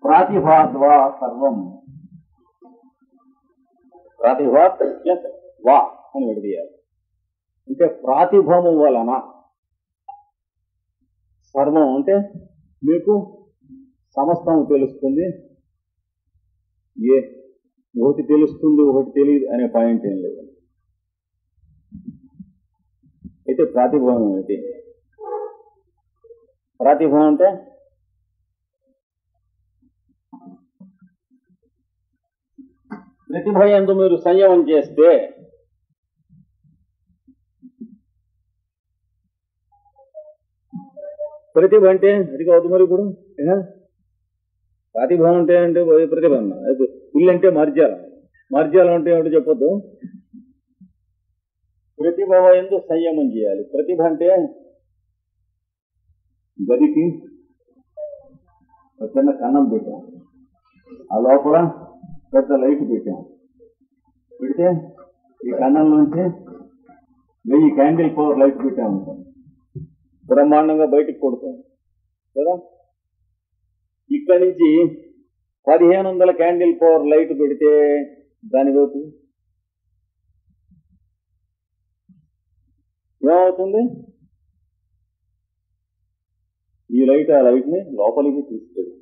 ప్రాతిభాద్వా సర్వం ప్రాతిభాత్ ప్లస్ వా అని విడదీయాలి అంటే ప్రాతిభము వలన సర్వం అంటే మీకు సమస్తం తెలుస్తుంది ఏ ఒకటి తెలుస్తుంది ఒకటి తెలియదు అనే పాయింట్ ఏం లేదు అయితే ప్రాతిభవం ఏమిటి ప్రాతిభవం అంటే ప్రతిభ ఎందు మీరు సంయమం చేస్తే ప్రతిభ అంటే అది కాదు మరి ఇప్పుడు ఏ? ప్రాతిభ అంటే అంటే ప్రతిభ అన్న అది ఇల్లు అంటే మార్జాలం మార్జాలం అంటే ఏమిటో చెప్పొద్దు ప్రతిభ ఎందు సంయమం చేయాలి ప్రతిభ అంటే గదికి ఒక చిన్న కన్నం పెట్టాం ఆ లోపల పెద్ద లైట్ పెట్టాం పెడితే ఈ కన్నం నుంచి వెయ్యి క్యాండిల్ పవర్ లైట్ పెట్టాము బ్రహ్మాండంగా బయటికి కొడుతాం కదా ఇక్కడి నుంచి పదిహేను వందల క్యాండిల్ పవర్ లైట్ పెడితే దాని వైపు ఏమవుతుంది ఈ లైట్ ఆ లైట్ ని లోపలికి తీసుకెళ్తుంది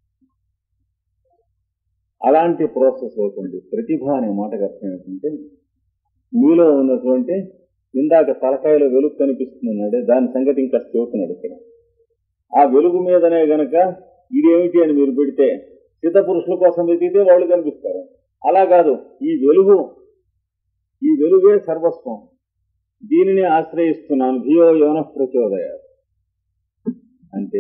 అలాంటి ప్రాసెస్ అవుతుంది ప్రతిభ అనే మాటకు అర్థం ఏంటంటే మీలో ఉన్నటువంటి ఇందాక తలకాయలో వెలుగు కనిపిస్తుందన్నాడే దాని సంగతి ఇంకా చెబుతున్నాడు ఇక్కడ ఆ వెలుగు మీదనే గనక ఇదేమిటి అని మీరు పెడితే సిద్ధ పురుషుల కోసం వెతికితే వాళ్ళు కనిపిస్తారు అలా కాదు ఈ వెలుగు ఈ వెలుగే సర్వస్వం దీనిని ఆశ్రయిస్తున్నాను ధియో యోన ప్రచోదయ అంటే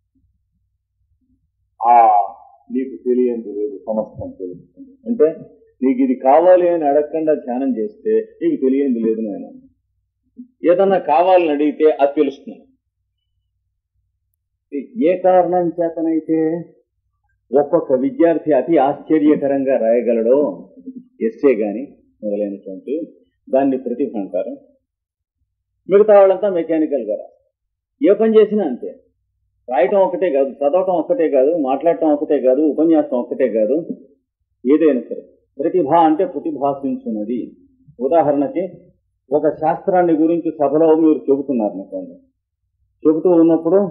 ఆ నీకు తెలియంది లేదు సమస్తం తెలుస్తుంది అంటే నీకు ఇది కావాలి అని అడగకుండా ధ్యానం చేస్తే నీకు తెలియంది లేదు నాయన ఏదన్నా కావాలని అడిగితే అది తెలుస్తుంది ఏ కారణం చేతనైతే ఒక్కొక్క విద్యార్థి అతి ఆశ్చర్యకరంగా రాయగలడో ఎస్సే గాని మొదలైనటువంటి దాన్ని ప్రతిభ అంటారు మిగతా వాళ్ళంతా మెకానికల్ గా రాస్తారు. ఏ పని చేసినా అంతే రాయటం ఒకటే కాదు చదవటం ఒక్కటే కాదు మాట్లాడటం ఒకటే కాదు ఉపన్యాసం ఒక్కటే కాదు ఏదైనా సరే ప్రతిభ అంటే ప్రతిభాసించున్నది ఉదాహరణకి ఒక శాస్త్రాన్ని గురించి సభలో మీరు చెబుతున్నారు అనుకోండి చెబుతూ ఉన్నప్పుడు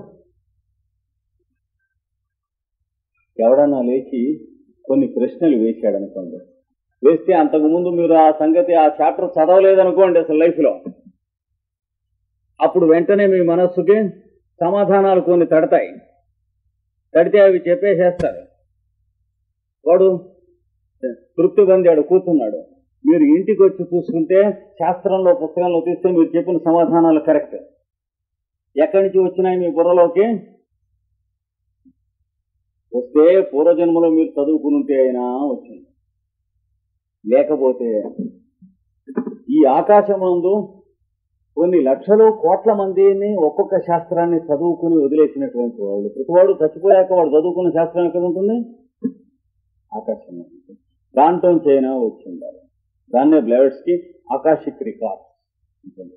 ఎవడన్నా లేచి కొన్ని ప్రశ్నలు వేశాడు అనుకోండి వేస్తే అంతకుముందు మీరు ఆ సంగతి ఆ చాప్టర్ చదవలేదనుకోండి అసలు లైఫ్లో అప్పుడు వెంటనే మీ మనస్సుకి సమాధానాలు కొన్ని తడతాయి తడితే అవి చెప్పేసేస్తారు వాడు తృప్తి పొందాడు కూర్చున్నాడు మీరు ఇంటికి వచ్చి చూసుకుంటే శాస్త్రంలో పుస్తకంలో తీస్తే మీరు చెప్పిన సమాధానాలు కరెక్ట్ ఎక్కడి నుంచి వచ్చినాయి మీ బుర్రలోకి వస్తే పూర్వజన్మలో మీరు చదువుకుని ఉంటే అయినా వచ్చింది లేకపోతే ఈ ఆకాశమందు కొన్ని లక్షలు కోట్ల మందిని ఒక్కొక్క శాస్త్రాన్ని చదువుకుని వదిలేసినటువంటి వాళ్ళు ప్రతివాడు చచ్చిపోయాక వాడు చదువుకున్న శాస్త్రం ఎక్కడ ఉంటుంది ఆకాశం ఉంటుంది. దాంట్లో చైనా వచ్చి ఉండాలి దాన్నే బ్లైవర్స్ కి ఆకాశిక్ రికార్డ్ ఉంటుంది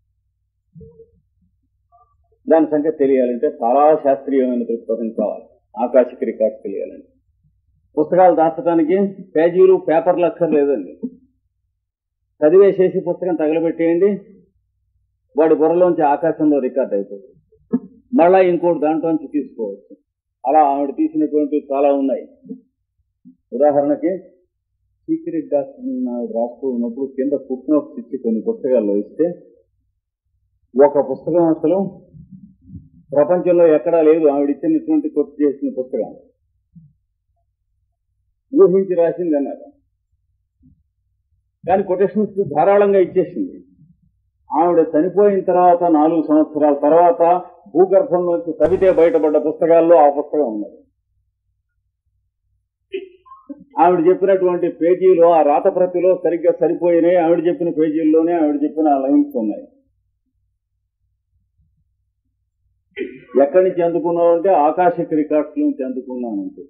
దాని సంఖ్య తెలియాలంటే చాలా శాస్త్రీయమైన దృక్పథం కావాలి ఆకాశిక్ రికార్డ్స్ తెలియాలంటే పుస్తకాలు దాచడానికి పేజీలు పేపర్లు అక్కర్లేదండి చదివేసేసి పుస్తకం తగలబెట్టేయండి వాడి బుర్రలోంచి ఆకాశంలో రికార్డ్ అయిపోతుంది మళ్ళా ఇంకోటి దాంట్లోంచి తీసుకోవచ్చు అలా ఆవిడ తీసినటువంటి చాలా ఉన్నాయి ఉదాహరణకి సీక్రెట్ డాక్టర్ ఆవిడ రాస్తూ ఉన్నప్పుడు కింద ఫుట్ నోట్స్ ఇచ్చి కొన్ని పుస్తకాల్లో ఇస్తే ఒక పుస్తకం అసలు ప్రపంచంలో ఎక్కడా లేదు ఆవిడ ఇచ్చినటువంటి కొట్టు చేసిన పుస్తకం ఊహించి రాసింది అన్నారు కానీ కొటేషన్స్ ధారాళంగా ఇచ్చేసింది ఆవిడ చనిపోయిన తర్వాత నాలుగు సంవత్సరాల తర్వాత భూగర్భంలోంచి తవితే బయటపడ్డ పుస్తకాల్లో ఆ పుస్తకం ఉన్నది ఆవిడ చెప్పినటువంటి పేజీలో ఆ రాతప్రతిలో సరిగ్గా సరిపోయినాయి ఆవిడ చెప్పిన పేజీల్లోనే ఆవిడ చెప్పిన ఆ లైన్స్ ఉన్నాయి ఎక్కడి నుంచి అందుకున్నావు అంటే ఆకాశిక్ రికార్డ్స్ నుంచి అందుకున్నానంటే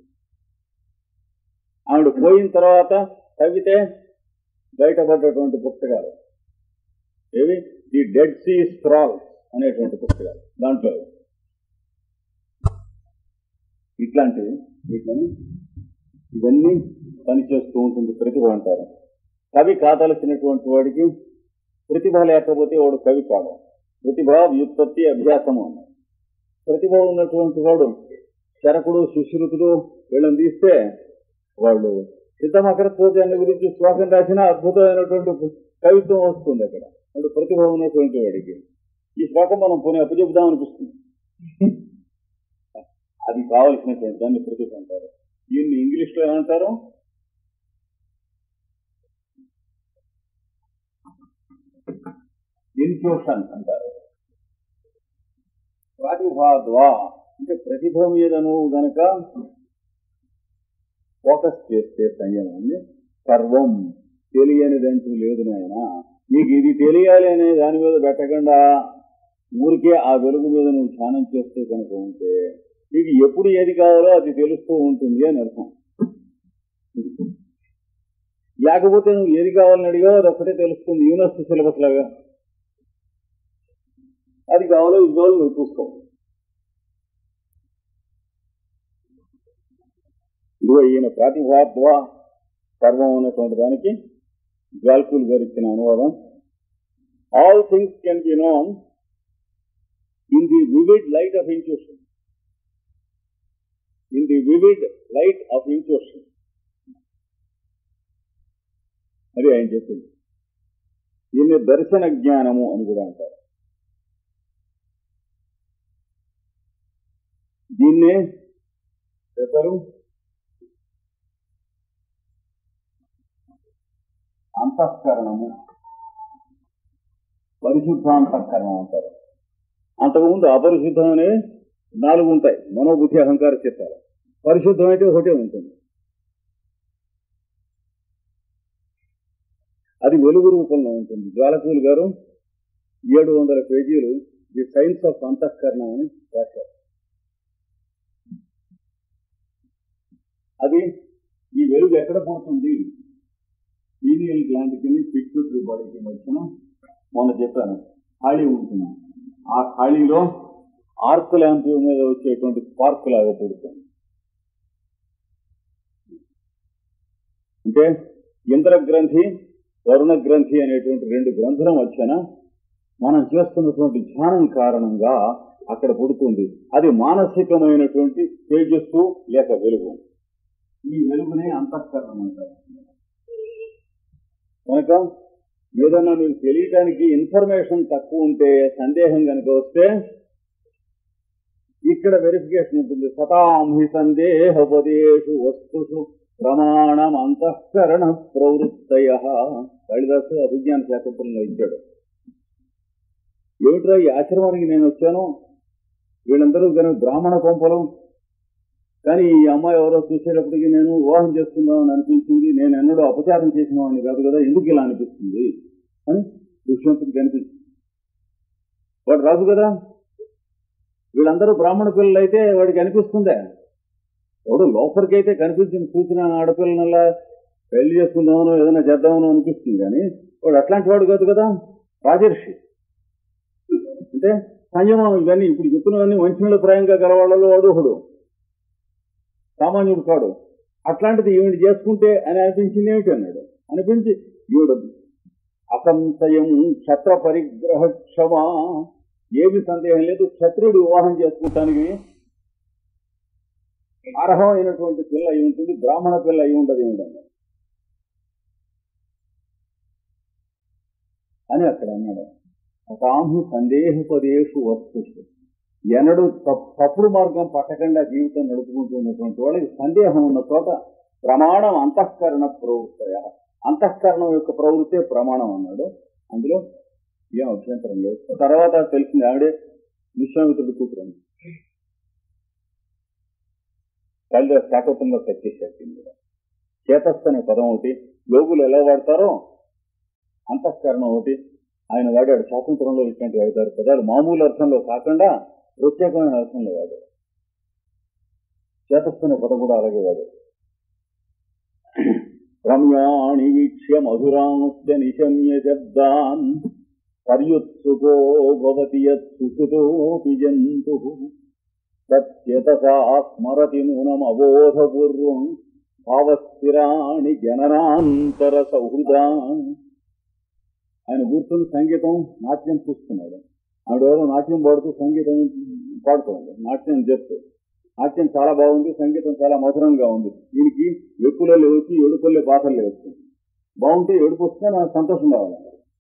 ఆవిడ పోయిన తర్వాత తవ్వితే బయటపడ్డటువంటి పుస్తకాలు ఏవి ది డెడ్ సీ స్క్రాల్స్ అనేటువంటి పుస్తకాలు దాంట్లో ఇట్లాంటివి వీటిని ఇవన్నీ పనిచేస్తూ ఉంటుంది ప్రతిభ అంటారు కవి కాదలసినటువంటి వాడికి ప్రతిభ లేకపోతే వాడు కవి కాడు ప్రతిభ వ్యుత్పత్తి అభ్యాసము అన్నారు ప్రతిభ ఉన్నటువంటి వాడు శరకుడు సుశ్రుతుడు వీళ్ళని తీస్తే వాళ్ళు సిద్ధమకరత్వజాన్ని గురించి శ్లోకం రాసిన అద్భుతమైనటువంటి కవిత్వం వస్తుంది అక్కడ వాడు ప్రతిభ ఉన్నటువంటి వాడికి ఈ శ్లోకం మనం పోనీ అప్పచెబుదాం అనిపిస్తుంది అది కావలసినటువంటి దాన్ని ప్రతిభ అంటారు దీన్ని ఇంగ్లీష్ లో ఏమంటారు ఇన్ఫ్యూషన్ అంటారు ప్రతిభాద్వా అంటే ప్రతిభ మీద నువ్వు గనక ఫోకస్ చేస్తే సంయమాన్ని సర్వం తెలియనిదంటూ లేదు నాయన నీకు ఇది తెలియాలి అనే దాని మీద పెట్టకుండా ఊరికే ఆ వెలుగు మీద నువ్వు ధ్యానం చేస్తూ కనుక ఉంటే నీకు ఎప్పుడు ఏది కావాలో అది తెలుస్తూ ఉంటుంది అని అర్థం లేకపోతే నువ్వు ఏది కావాలని అడిగావు అది ఒక్కటే తెలుస్తుంది యూనివర్సిటీ సిలబస్ లాగా అది కావాలో ఇది కావాలో నువ్వు చూసుకో ఇదిగో ఈయన ప్రాతిభాత్వ సర్వం ఉన్నటువంటి దానికి జాల్కూల్ గారు ఇచ్చిన అనువాదం all things can be known in the vivid light of intuition in the vivid light of intuition అది ఆయన చెప్పింది దీన్ని దర్శన జ్ఞానము అని కూడా అంటారు దీన్నే చెప్పారు అంతఃకరణము పరిశుద్ధాంతఃకరణం అంటారు అంతకుముందు అపరిశుద్ధం అనే నాలుగు ఉంటాయి మనోబుద్ధి అహంకార చిత్తాలు పరిశుద్ధం అయితే ఒకటే ఉంటుంది అది వెలుగు రూపంలో ఉంటుంది జ్వాలకూలు గారు ఏడు వందల పేజీలు ది సైన్స్ ఆఫ్ అంతఃకరణం అని రాశారు అది ఈ వెలుగు ఎక్కడ పుడుతుంది సీనియల్ గ్లాండ్ కింద పిట్యూటరీ బాడీకి మధ్యన మొన్న చెప్పాను ఖాళీ ఉంటుంది ఆ ఖాళీలో ఆర్క్ ల్యాంప్ మీద వచ్చేటువంటి స్పార్క్ లాగా పుడుతుంది అంటే ఇంద్ర గ్రంథి వరుణ గ్రంథి అనేటువంటి రెండు గ్రంథుల మధ్యన మనం చేస్తున్నటువంటి ధ్యానం కారణంగా అక్కడ పుడుతుంది అది మానసికమైనటువంటి తేజస్సు లేక వెలుగు ఈ వెలుగునే అంతఃకరణం అంటారు కనుక ఏదన్నా మీకు తెలియటానికి ఇన్ఫర్మేషన్ తక్కువ ఉంటే సందేహం కనుక వస్తే ఇక్కడ వెరిఫికేషన్ ఉంటుంది సతాం హి సందేహపదేషు వస్తుషు ప్రమాణం అంతఃకరణ ప్రవృత్తయ కాళిదాసు అభిజ్ఞాన శాకుంతలంలో ఇచ్చాడు ఏమిట్రా ఈ ఆశ్రమానికి నేను వచ్చాను వీళ్ళందరూ కనుక బ్రాహ్మణ కొంపలు కానీ ఈ అమ్మాయి ఎవరో చూసేటప్పటికి నేను వివాహం చేసుకుందామని అనిపించింది నేను ఎన్నడూ అపచారం చేసిన వాడిని కాదు కదా ఎందుకు ఇలా అనిపిస్తుంది అని దుష్యంతుడికి అనిపించింది వాడు రాదు కదా వీళ్ళందరూ బ్రాహ్మణ పిల్లలు అయితే వాడికి అనిపిస్తుందే ఎవడు లోపలికి అయితే కనిపించిన సూచన ఆడపిల్లనల్లా పెళ్లి చేసుకుందామనో ఏదైనా చేద్దామనో అనిపిస్తుంది కానీ వాడు అట్లాంటి వాడు కాదు కదా రాజర్షి అంటే సంయమం ఇవన్నీ ఇప్పుడు చెప్పినవన్నీ మంచి ప్రాయంగా గలవాళ్ళలో వాడు ఒకడు సామాన్యుడు కాడు అట్లాంటిది ఈవిడ చేసుకుంటే అని అనిపించింది ఏమిటి అన్నాడు అనిపించి ఈవిడ అసంశయం క్షత్ర పరిగ్రహ క్షమ ఏమి సందేహం లేదు క్షత్రుడు వివాహం చేసుకుంటానికి అర్హమైనటువంటి పిల్ల అయి ఉంటుంది బ్రాహ్మణ పిల్ల అయి ఉండదు ఏమిటన్నాడు అని అక్కడ అన్నాడు తాము సందేహపదేషు వస్తు ఎనడు తప్పుడు మార్గం పట్టకుండా జీవితం నడుపుకుంటున్నటువంటి వాళ్ళకి సందేహం ఉన్న చోట ప్రమాణం అంతఃకరణ ప్రవృత్తయ అంతఃకరణం యొక్క ప్రవృత్తే ప్రమాణం అన్నాడు అందులో ఏం అభ్యంతరం లేదు తర్వాత తెలిసింది ఆవిడే విశ్వామిత్రుడు కూతురు కాళిదాస్ శాకోతంలో టచ్ చేసేసింది చేతస్థ అనే పదం ఒకటి యోగులు ఎలా వాడతారో అంతఃకరణం ఒకటి ఆయన వాడాడు శాకుంతరంలో ఇటువంటి ఐదారు పదాలు మామూలు అర్థంలో కాకుండా ప్రత్యేకమైన అర్థంలో వాడాడు చేతస్థనే పదం కూడా అలాగే వాడాడు రమ్యాణి వీక్ష్య మధురాంశ్చ నిశమ్య శబ్దాన్ పర్యుత్సుకో భవతి యత్సుషుతోపి జంతు తేతసా స్మరతి నూనం అబోధపూర్వం భావస్థిరాణి జననాంతర సౌహృదా ఆయన కూర్చొని సంగీతం నాట్యం చూస్తున్నాడు ఆవిడ నాట్యం పాడుతూ సంగీతం పాడుతుంది నాట్యం చేస్తూ నాట్యం చాలా బాగుంది సంగీతం చాలా మధురంగా ఉంది దీనికి ఎక్కులే వచ్చి ఏడుపల్లే బాధలే వచ్చింది బాగుంటే ఏడుపు వస్తే నాకు సంతోషం కావాలి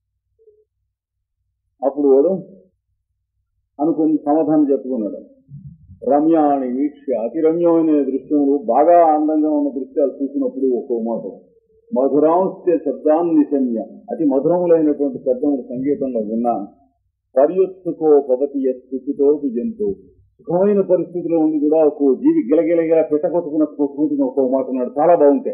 అప్పుడు వాడు అనుకుని సమాధానం చెప్పుకున్నాడు రమ్యాని వీక్ష అతి రమ్యమైన దృశ్యములు బాగా అందంగా ఉన్న దృశ్యాలు చూసినప్పుడు ఒక్కో మాట మధురాంశ శబ్దాన్ని నిశమ్య అతి మధురములైనటువంటి శబ్దములు సంగీతంలో విన్నాను పర్యుత్సుకో పవతి స్థితితో జంతు సుఖమైన పరిస్థితిలో ఉండి కూడా ఒక జీవి గిలగిలగిల పెట్టకొట్టుకున్న కూర్చుని ఒక్కో మాట అన్నాడు చాలా బాగుంటాయి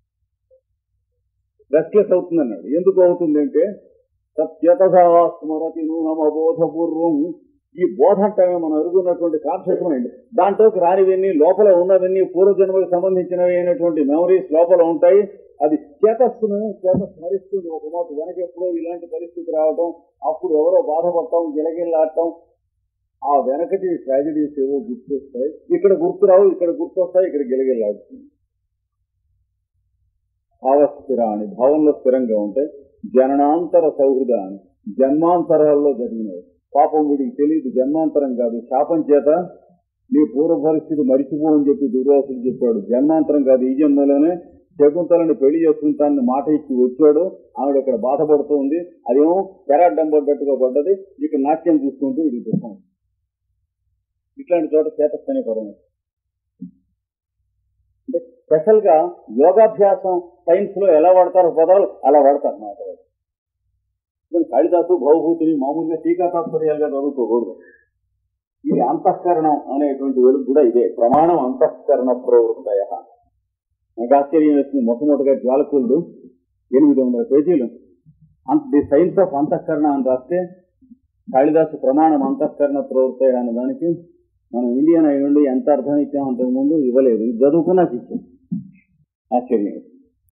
రెస్ట్లెస్ అవుతుంది అన్నాడు ఎందుకు అవుతుంది అంటే సత్యతథా స్మరతి నూనం అబోధపూర్వం ఈ బోధ అంటే మనం ఎరుగున్నటువంటి కాన్షియస్ మైండ్ దాంట్లోకి రానివన్నీ లోపల ఉన్నవన్నీ పూర్వజన్మకు సంబంధించినవి అయినటువంటి మెమరీస్ లోపల ఉంటాయి అది చేతస్సును చేత స్మరిస్తుంది ఒక మాట వెనక ఎప్పుడో ఇలాంటి పరిస్థితి రావటం అప్పుడు ఎవరో బాధపడటం గిలగిల్లాడటం ఆ వెనకటి ట్రాజడీస్ ఏవో గుర్తొస్తాయి ఇక్కడ గుర్తురావు ఇక్కడ గుర్తొస్తాయి ఇక్కడ గిలగిల్లాడుతుంది భావస్థిరాన్ని భావంలో స్థిరంగా ఉంటాయి జననాంతర సౌహృదాన్ని జన్మాంతరాల్లో జరిగినవి పాపం వీడికి తెలియదు జన్మాంతరం కాదు శాపం చేత నీ పూర్వ పరిస్థితి మరిచిపో అని చెప్పి దుర్వాసుడు చెప్పాడు జన్మాంతరం కాదు ఈ జన్మలోనే శకుంతలని పెళ్లి చేసుకుంటానని మాట ఇచ్చి వచ్చాడు ఆవిడ ఇక్కడ బాధపడుతూ ఉంది అదేమో పెరాడ్డం పడ్డట్టుగా పడ్డది ఇక్కడ నాట్యం చూసుకుంటూ ఇది దుఃఖం ఇట్లాంటి చోట చేతస్థానే పదం అంటే స్పెషల్ గా యోగాభ్యాసం సైన్స్ లో ఎలా వాడతారో పదాలు అలా వాడతారు మాట కాళిదాసు భవభూతిని మామూలుగా టీకా తాత్పర్యాలుగా చదువుకోకూడదు ఇది అంతఃకరణం అనేటువంటి వెలుగు కూడా ఇదే ప్రమాణం అంతఃకరణ ప్రవృత్తయ నాకు ఆశ్చర్యం వేస్తుంది మొట్టమొదటిగా జ్వాలకులు ఎనిమిది వందల పేజీలు ది సైన్స్ ఆఫ్ అంతఃకరణ అని రాస్తే కాళిదాసు ప్రమాణం అంతఃకరణ ప్రవృత్తయ అనే దానికి మనం ఇండియన్ అయి ఉండి ఎంత అర్థం ఇచ్చాం అంతకు ముందు ఇవ్వలేదు ఇది చదువుకున్నాక ఇచ్చాం ఆశ్చర్యం